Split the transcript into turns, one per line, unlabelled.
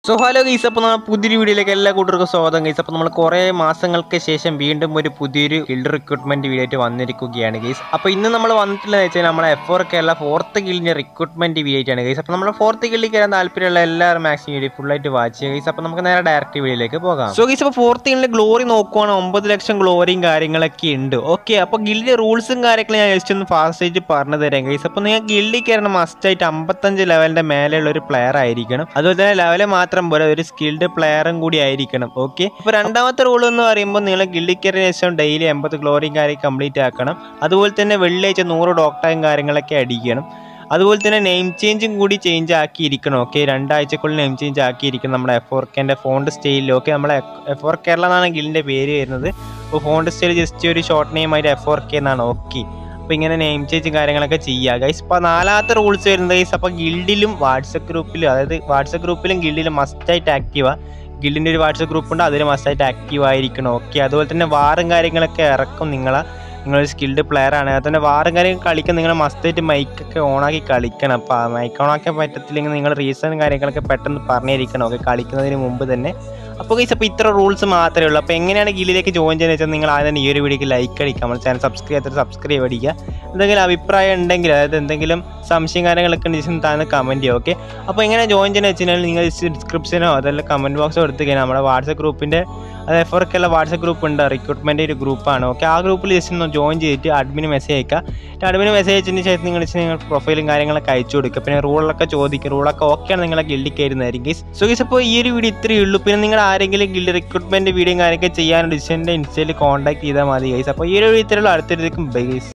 so hello guys അപ്പോൾ നമ്മൾ പുതിയൊരു വീഡിയോയിലേക്ക് എല്ലാ കൂട്ടർക്കും സ്വാഗതം ഗൈസ് അപ്പോൾ നമ്മൾ കുറേ മാസങ്ങൾക്ക് ശേഷം വീണ്ടും ഒരു പുതിയൊരു ഗിൽഡ് റിക്രൂട്ട്മെന്റ് വീഡിയോ ആയിട്ട് വന്നിരിക്കുകയാണ് ഗൈസ് അപ്പോൾ ഇന്ന് നമ്മൾ വന്നിട്ടുള്ളത് വെച്ചാൽ നമ്മുടെ എഫ് ഫോർ കേരള ഫോർത്ത് ഗിൽഡിൻ്റെ റിക്രൂട്ട്മെന്റ് വീഡിയോ ആയിട്ടാണ് ഗൈസ് അപ്പോൾ നമ്മൾ ഫോർത്ത് ഗിൽഡിൽ കയറാൻ താല്പര്യമുള്ള എല്ലാവരും മാക്സിമം വീഡിയോ ഫുൾ ആയിട്ട് വാച്ച് ചെയ്യുക ഗൈസ് അപ്പോൾ നമുക്ക് നേരെ ഡയറക്റ്റ് വീഡിയോയിലേക്ക് പോകാം സോ ഗൈസ് അപ്പോൾ ഫോർത്ത് ഗിൽഡിൻ്റെ ഗ്ലോറി നോക്കുവാണെങ്കിൽ ഒമ്പത് ലക്ഷം ഗ്ലോറിയും കാര്യങ്ങളൊക്കെ ഉണ്ട് ഓക്കെ അപ്പോൾ ഗിൽഡിൻ്റെ റൂൾസും കാര്യങ്ങളും ഞാൻ ജസ്റ്റ് ഒന്ന് ഫാസ്റ്റ് ആയിട്ട് പറഞ്ഞു തരാം ഗൈസ് അപ്പോൾ നിങ്ങൾ ഗിൽഡിൽ കയറണം മസ്റ്റ് ആയിട്ട് അമ്പത്തഞ്ച് ലെവലിൻ്റെ മേലെയുള്ള ഒരു പ്ലെയർ ആയിരിക്കണം അതുപോലെ തന്നെ ലെവല് മാത്രം പോലെ ഒരു സ്കിൽഡ് പ്ലെയറും കൂടി ആയിരിക്കണം ഓക്കെ അപ്പോൾ രണ്ടാമത്തെ റൂൾ എന്ന് പറയുമ്പോൾ നിങ്ങൾ ഗിൽഡിൽ കയറിയ ശേഷം ഡെയിലി എൺപത് ഗ്ലോറിയും കാര്യം കംപ്ലീറ്റ് ആക്കണം അതുപോലെ തന്നെ വെള്ളിയാഴ്ച നൂറ് ഡോക്ടറും കാര്യങ്ങളൊക്കെ അടിക്കണം അതുപോലെ തന്നെ നെയിം ചേഞ്ചും കൂടി ചേഞ്ച് ആക്കിയിരിക്കണം ഓക്കെ രണ്ടാഴ്ചക്കുള്ളിൽ നെയിം ചേഞ്ച് ആക്കിയിരിക്കണം നമ്മുടെ എഫ് ഫോർ കെൻ്റെ ഫോണ്ട് സ്റ്റൈലിൽ ഓക്കെ നമ്മുടെ എഫ് ഫോർ കേരള എന്നാണ് ഗിൽഡിൻ്റെ പേര് വരുന്നത് അപ്പോൾ ഫോണ്ട് സ്റ്റൈൽ ജസ്റ്റ് ഒരു ഷോർട്ട് നെയിം ആയിട്ട് എഫ് ഫോർ കെ എന്നാണ് ഓക്കെ അപ്പോൾ ഇങ്ങനെ നെയിം ചേഞ്ചും കാര്യങ്ങളൊക്കെ ചെയ്യുക ഗൈസ് ഇപ്പോൾ നാലാമത്തെ റൂൾസ് വരുന്നത് ഗൈസ് അപ്പോൾ ഗിൽഡിലും വാട്സപ്പ് ഗ്രൂപ്പിലും അതായത് വാട്സപ്പ് ഗ്രൂപ്പിലും ഗിൽഡിലും മസ്റ്റായിട്ട് ആക്റ്റീവാ ഗിൽഡിൻ്റെ ഒരു വാട്സപ്പ് ഗ്രൂപ്പ് ഉണ്ട് അതിൽ മസ്റ്റായിട്ട് ആക്റ്റീവ് ആയിരിക്കണം ഓക്കെ അതുപോലെ തന്നെ വാറും കാര്യങ്ങളൊക്കെ ഇറക്കും നിങ്ങളെ നിങ്ങളൊരു സ്കിൽഡ് പ്ലെയർ ആണ് അതുപോലെ തന്നെ വാറും കാര്യങ്ങൾ കളിക്കാൻ നിങ്ങൾ മസ്റ്റായിട്ട് മൈക്കൊക്കെ ഓണാക്കി കളിക്കണം അപ്പോൾ മൈക്ക് ഓണാക്കാൻ പറ്റത്തില്ലെങ്കിൽ നിങ്ങൾ റീസൺ കാര്യങ്ങളൊക്കെ പെട്ടെന്ന് പറഞ്ഞിരിക്കണം ഓക്കെ കളിക്കുന്നതിന് മുമ്പ് തന്നെ അപ്പോൾ ഗൈസ് അപ്പോൾ ഇത്ര റൂൾസ് മാത്രമേ ഉള്ളൂ അപ്പോൾ എങ്ങനെയാണ് ഗില്ലിലേക്ക് ജോയിൻ ചെയ്യുന്നത് വെച്ചാൽ നിങ്ങൾ ആദ്യം തന്നെ ഈ ഒരു വീഡിയോക്ക് ലൈക്ക് അടിക്കുക നമ്മൾ ചാനൽ സബ്സ്ക്രൈബ് ചെയ്യാത്ത സബ്സ്ക്രൈബ് അടിക്കുക എന്തെങ്കിലും അഭിപ്രായം ഉണ്ടെങ്കിൽ അതായത് എന്തെങ്കിലും സംശയം കാര്യങ്ങളൊക്കെ ഉണ്ടെങ്കിൽ താഴെ കമൻറ്റ് ചെയ്യുക ഓക്കെ അപ്പോൾ എങ്ങനെ ജോയിൻ ചെയ്യുന്നത് വെച്ച് കഴിഞ്ഞാൽ നിങ്ങൾ ഡിസ്ക്രിപ്ഷനോ അതല്ല കമൻറ്റ് ബോക്സോ എടുത്ത് കഴിഞ്ഞാൽ നമ്മുടെ വാട്സപ്പ് ഗ്രൂപ്പിൻ്റെ അത് എഫർക്കുള്ള വാട്സപ്പ് ഗ്രൂപ്പ് ഉണ്ട് റിക്രൂട്ട്മെൻ്റ് ഒരു ഗ്രൂപ്പാണ് ഓക്കെ ആ ഗ്രൂപ്പിൽ ജസ്റ്റ് ഒന്ന് ജോയിൻ ചെയ്തിട്ട് അഡ്മിന് മെസ്സേജ് അയക്കുക അഡ്മിന് മെസ്സേജ് അയച്ചതിന് ശേഷം നിങ്ങൾ just നിങ്ങൾ പ്രൊഫൈലും കാര്യങ്ങളൊക്കെ അയച്ചു കൊടുക്കുക പിന്നെ റൂളൊക്കെ ചോദിക്കും റൂളൊക്കെ ഓക്കെയാണ് നിങ്ങളെ ഗിൽഡിൽ കയറുന്നതായിരിക്കും സോ ഗീസ് അപ്പോൾ ഈ ഒരു വീഡിയോ ഇത്രയേ ഉള്ളൂ പിന്നെ നിങ്ങൾ ആരെങ്കിലും ഗിൽഡ് റിക്രൂട്ട്മെൻറ്റ് വീഡിയോ കാര്യമൊക്കെ ചെയ്യാൻ ഡിസിൻ്റെ ഇൻസ്റ്റയിൽ കോൺടാക്ട് ചെയ്താൽ മതി ഗൈസ് അപ്പോൾ ഈ ഒരു വീഡിയോ ഇത്രയുള്ളൂ അടുത്തൊരു ബൈ ഗൈസ്